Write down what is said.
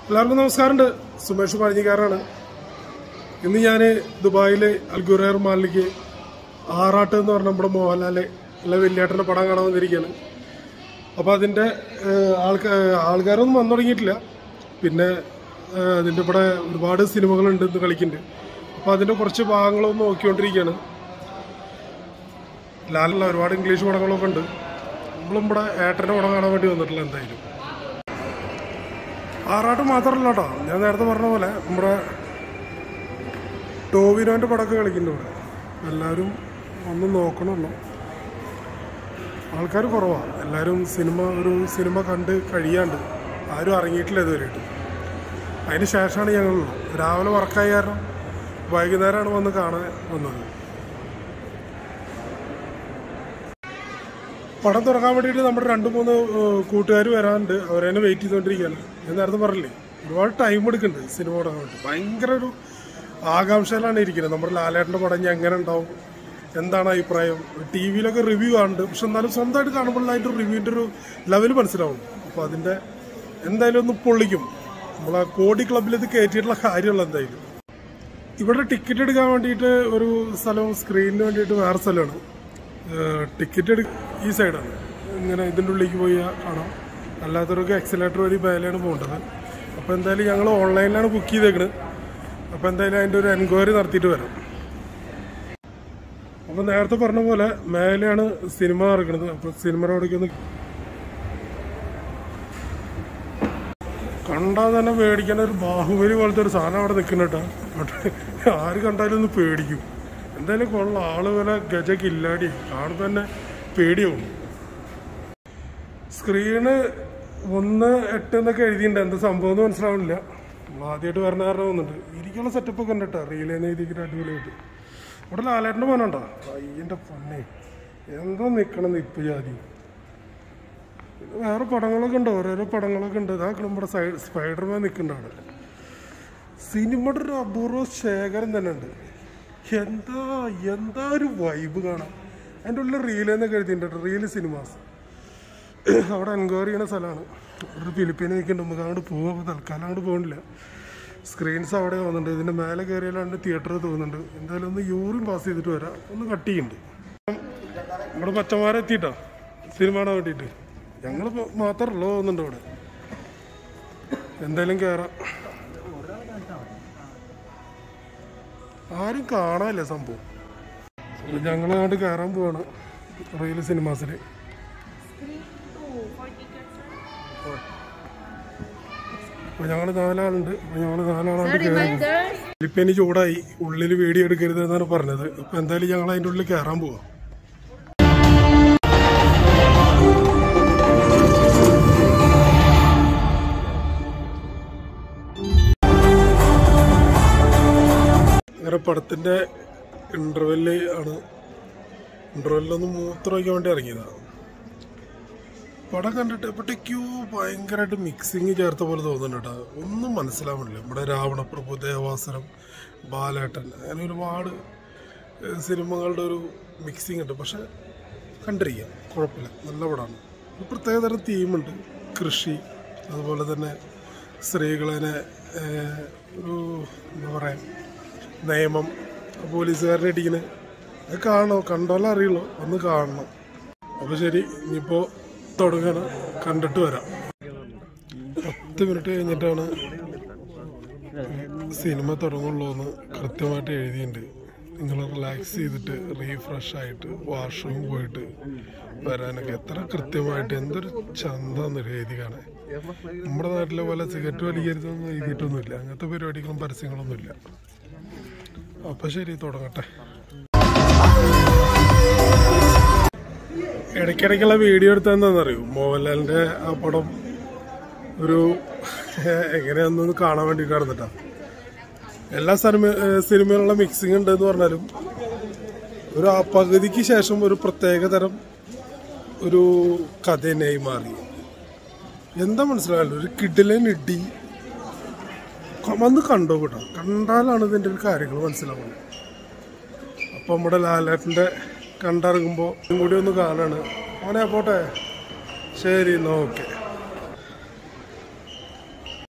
എല്ലാവർക്കും നമസ്കാരമുണ്ട് സുമേഷ് പഴഞ്ഞിക്കാരാണ് ഇന്ന് ഞാൻ ദുബായിലെ അൽഗുറേർ മാലിലേക്ക് ആറാട്ട് എന്ന് പറഞ്ഞ നമ്മുടെ മോഹൻലാലെ അല്ല വലിയേട്ടൻ്റെ പടം കാണാൻ വന്നിരിക്കുകയാണ് അപ്പോൾ അതിൻ്റെ ആൾക്കാർ ആൾക്കാരൊന്നും വന്നു തുടങ്ങിയിട്ടില്ല പിന്നെ ഏഹ്, അതിൻ്റെ ഇവിടെ ഒരുപാട് സിനിമകളുണ്ട് ഇന്ന് കളിക്കുന്നുണ്ട് അപ്പോൾ അതിൻ്റെ കുറച്ച് ഭാഗങ്ങളൊന്ന് നോക്കിക്കൊണ്ടിരിക്കുകയാണ് ലാലുള്ള ഒരുപാട് ഇംഗ്ലീഷ് പടങ്ങളൊക്കെ ഉണ്ട് നമ്മളും ഇവിടെ ഏട്ടൻ്റെ പടം കാണാൻ വേണ്ടി വന്നിട്ടില്ല എന്തായാലും ആറാട്ട് മാത്രമല്ല കേട്ടോ ഞാൻ നേരത്തെ പറഞ്ഞ പോലെ നമ്മുടെ ടോവിനോൻ്റെ പടമൊക്കെ കളിക്കുന്നുണ്ട് ഇവിടെ എല്ലാവരും ഒന്ന് നോക്കണമല്ലോ ആൾക്കാർ കുറവാണ് എല്ലാവരും സിനിമ ഒരു സിനിമ കണ്ട് കഴിയാണ്ട് ആരും ഇറങ്ങിയിട്ടില്ല ഇതുവരെയായിട്ട് അതിന് ശേഷമാണ് ഞങ്ങൾ രാവിലെ വർക്കായ കാരണം വൈകുന്നേരമാണ് വന്ന് കാണാൻ വന്നത് പടം തുറക്കാൻ വേണ്ടിയിട്ട് നമ്മുടെ രണ്ട് മൂന്ന് കൂട്ടുകാർ വരാനുണ്ട് അവരെന്നെ വെയിറ്റ് ചെയ്തുകൊണ്ടിരിക്കുകയാണ് ഞാൻ നേരത്തെ പറഞ്ഞില്ലേ ഒരുപാട് ടൈം എടുക്കുന്നുണ്ട് സിനിമ തുടങ്ങാൻ വേണ്ടി ഭയങ്കര ഒരു ആകാംക്ഷയിലാണ് ഇരിക്കുന്നത് നമ്മുടെ ലാലേട്ടൻ്റെ പടം ഇനി എങ്ങനെ ഉണ്ടാവും എന്താണ് അഭിപ്രായം ടി വിയിലൊക്കെ റിവ്യൂ കാണുന്നുണ്ട് പക്ഷെ എന്നാലും സ്വന്തമായിട്ട് കാണുമ്പോൾ അതിൻ്റെ റിവ്യൂവിൻ്റെ ഒരു ലെവൽ മനസ്സിലാവും അപ്പോൾ അതിൻ്റെ എന്തായാലും ഒന്ന് പൊള്ളിക്കും നമ്മളെ കോടി ക്ലബിൽ ഇത് കയറ്റിയിട്ടുള്ള കാര്യമുള്ള എന്തായാലും ഇവിടെ ടിക്കറ്റ് എടുക്കാൻ വേണ്ടിയിട്ട് ഒരു സ്ഥലം സ്ക്രീനിന് വേണ്ടിയിട്ട് വേറെ സ്ഥലമാണ് ടിക്കറ്റ് എടു ഈ സൈഡാണ് ഇങ്ങനെ ഇതിൻ്റെ ഉള്ളിലേക്ക് പോയി കാണാം അല്ലാത്തവർക്ക് എക്സലേറ്റർ വഴി മേലെയാണ് പോകേണ്ടത് അപ്പോൾ എന്തായാലും ഞങ്ങൾ ഓൺലൈനിലാണ് ബുക്ക് ചെയ്തേക്കണത് അപ്പോൾ എന്തായാലും അതിൻ്റെ ഒരു എൻക്വയറി നടത്തിയിട്ട് വരാം അപ്പോൾ നേരത്തെ പറഞ്ഞ പോലെ മേലെയാണ് സിനിമ നടക്കുന്നത് അപ്പോൾ സിനിമയുടെ അവിടേക്ക് ഒന്ന് കണ്ടാൽ തന്നെ പേടിക്കാൻ ഒരു ബാഹുബലി പോലത്തെ ഒരു സാധനം അവിടെ നിൽക്കുന്നുട്ടോ ആര് കണ്ടാലും ഒന്ന് പേടിക്കും എന്തായാലും കൊള്ളാം ആള് വില ഗജ കില്ലാടി കാണുമ്പോൾ തന്നെ പേടിയാവും സ്ക്രീന് ഒന്ന് എട്ട് എന്നൊക്കെ എഴുതിയിട്ടുണ്ട് എന്താ സംഭവം എന്ന് മനസ്സിലാവുന്നില്ല നമ്മൾ ആദ്യമായിട്ട് വരണ കാരണം വന്നിട്ട് ഇരിക്കാനുള്ള സെറ്റപ്പ് ഒക്കെ ഉണ്ട് കേട്ടോ റീലേന്ന് എഴുതിയിട്ട് അടിപൊളിയായിട്ട് ഇവിടെ ലാലേട്ടൻ്റെ പോനുണ്ടോ അയ്യൻ്റെ പൊന്നെ എന്താ നിൽക്കണം ഇപ്പം ജാതി പിന്നെ വേറെ പടങ്ങളൊക്കെ ഉണ്ട് ഓരോരോ പടങ്ങളൊക്കെ ഉണ്ട് ഇതാ നമ്മുടെ സൈഡ് സ്പൈഡർമാൻ നിൽക്കുന്നുണ്ട് അവിടെ സിനിമയുടെ ഒരു അപൂർവ ശേഖരം തന്നെ ഉണ്ട് എന്താ എന്താ ഒരു വൈബ് കാണാം അതിൻ്റെ ഉള്ളിൽ റീലെന്നൊക്കെ എഴുതിയിട്ടുണ്ട് റീല് സിനിമാസ് അവിടെ എൻക്വയറി ചെയ്യുന്ന സ്ഥലമാണ് ഒരു ഫിലിപ്പീന് നിൽക്കുന്നുണ്ട് നമുക്ക് അങ്ങോട്ട് പോകാം അപ്പോൾ തൽക്കാലം അങ്ങോട്ട് പോകുന്നില്ല സ്ക്രീൻസ് അവിടെ വന്നിട്ടുണ്ട് ഇതിൻ്റെ മേലെ കയറിയാലാണ്ട് തിയേറ്റർ തോന്നുന്നുണ്ട് എന്തായാലും ഒന്ന് യൂറിൻ പാസ് ചെയ്തിട്ട് വരാം ഒന്ന് കട്ട് ചെയ്യുന്നുണ്ട് നമ്മുടെ പച്ചമാരെ എത്തിയിട്ടോ സിനിമ കാണാൻ വേണ്ടിയിട്ട് ഞങ്ങൾ മാത്രമല്ലോ തോന്നുന്നുണ്ട് അവിടെ എന്തായാലും കയറാം ആരും കാണാനില്ല സംഭവം അപ്പോൾ ഞങ്ങൾ അങ്ങോട്ട് കയറാൻ പോവാണ് റീൽ സിനിമാസിൽ അപ്പോൾ ഞങ്ങൾ നാലാളുണ്ട് അപ്പോൾ ഞങ്ങൾ നാലാളാണ്ട് കയറി ഫിലിപ്പീന് ചൂടായി ഉള്ളിൽ വീഡിയോ എടുക്കരുത് എന്നാണ് പറഞ്ഞത് അപ്പോൾ എന്തായാലും ഞങ്ങൾ അതിൻ്റെ ഉള്ളിൽ കയറാൻ പോവാം അങ്ങനെ പടത്തിന്റെ ഇന്റർവെല്ല് ആണ് ഇന്റർവെല്ലൊന്ന് മൂത്രമൊക്കെ വേണ്ടി ഇറങ്ങിയതാണ് പടം കണ്ടിട്ട് എപ്പോഴേക്കോ ഭയങ്കരമായിട്ട് മിക്സിങ് ചേർത്ത പോലെ തോന്നുന്നുണ്ട് കേട്ടോ ഒന്നും മനസ്സിലാവുന്നില്ല നമ്മുടെ രാവണപ്രഭു ദേവാസുരം ബാലേട്ടൻ അങ്ങനെ ഒരുപാട് ഏഹ്, സിനിമകളുടെ ഒരു മിക്സിങ് ഉണ്ട് പക്ഷെ കണ്ടിരിക്കാം കുഴപ്പമില്ല നല്ല പടമാണ് ഒരു പ്രത്യേകതരം തീമുണ്ട് കൃഷി അതുപോലെ തന്നെ സ്ത്രീകളെ ഏഹ്, ഒരു എന്താ പറയുക നിയമം പോലീസുകാരനെ ഇടിക്കുന്നത് അത് കാണണം കണ്ടാലേ അറിയുള്ളൂ ഒന്ന് കാണണം അപ്പോൾ ശരി ഇനിയിപ്പോൾ തുടങ്ങണം കണ്ടിട്ട് വരാം പത്ത് മിനിറ്റ് കഴിഞ്ഞിട്ടാണ് സിനിമ തുടങ്ങുള്ളൂ എന്ന് കൃത്യമായിട്ട് എഴുതിയിട്ടുണ്ട് നിങ്ങൾ റിലാക്സ് ചെയ്തിട്ട് റീഫ്രഷ് ആയിട്ട് വാഷ്റൂം പോയിട്ട് വരാനൊക്കെ എത്ര കൃത്യമായിട്ട് എന്തൊരു ചന്താന്ന് എഴുതി കാണാൻ നമ്മുടെ നാട്ടിലെ പോലെ സിഗരറ്റ് വലിക്കരുതെന്ന് എഴുതിയിട്ടൊന്നുമില്ല അങ്ങനത്തെ പരിപാടികളും പരസ്യങ്ങളൊന്നുമില്ല അപ്പം ശരി തുടങ്ങട്ടെ ഇടയ്ക്കിടയ്ക്കുള്ള വീഡിയോ എടുത്തതെന്താണെന്നറിയോ മോഹൻലാലിൻ്റെ ആ പടം ഒരു എങ്ങനെയാണെന്നൊന്ന് കാണാൻ വേണ്ടിയിട്ട് നടന്നിട്ടാ എല്ലാ സിനിമ സിനിമയിലുള്ള മിക്സിംഗ് ഉണ്ട് എന്ന് പറഞ്ഞാലും ഒരു ആ പകുതിക്ക് ശേഷം ഒരു പ്രത്യേക തരം ഒരു കഥ തന്നെയായി മാറി എന്താ മനസ്സിലായല്ലോ ഒരു കിഡിലൻ ഇടി ക- വന്ന് കണ്ടോ കേട്ടോ കണ്ടാലാണ് ഇതിൻ്റെ ഒരു കാര്യങ്ങൾ മനസ്സിലാവുന്നത് അപ്പം നമ്മുടെ ലാലേട്ടൻ്റെ കണ്ടിറങ്ങുമ്പോൾ ഇതും കൂടി ഒന്ന് കാണാണ് അവനെ പോട്ടെ ശരി എന്നാ ഓക്കെ